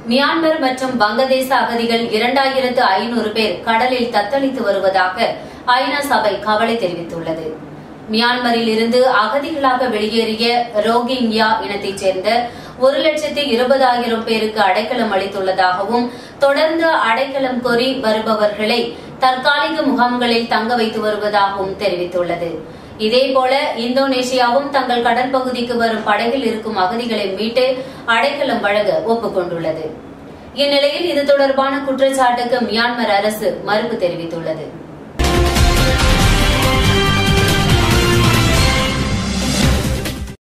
Myanmar மற்றும் வங்கதேச அகதிகள் இரண்டாயிரத்து ஐநூறு பேர் கடலில் தத்தளித்து வருவதாக ஐநா சபை கவலை தெரிவித்துள்ளது மியான்மரில் இருந்து அகதிகளாக வெளியேறிய ரோஹிங்யா இனத்தைச் சேர்ந்த ஒரு லட்சத்தி இருபதாயிரம் பேருக்கு அடைக்கலம் அளித்துள்ளதாகவும் தொடர்ந்து அடைக்கலம் கோரி வருபவர்களை தற்காலிக முகாம்களில் தங்க வைத்து வருவதாகவும் தெரிவித்துள்ளது இதேபோல இந்தோனேஷியாவும் தங்கள் கடல் பகுதிக்கு வரும் படகில் இருக்கும் அகதிகளை மீட்டு அடைக்கலம் வழங்க ஒப்புக்கொண்டுள்ளது இந்நிலையில் இது தொடர்பான குற்றச்சாட்டுக்கு மியான்மர் அரசு மறுப்பு தெரிவித்துள்ளது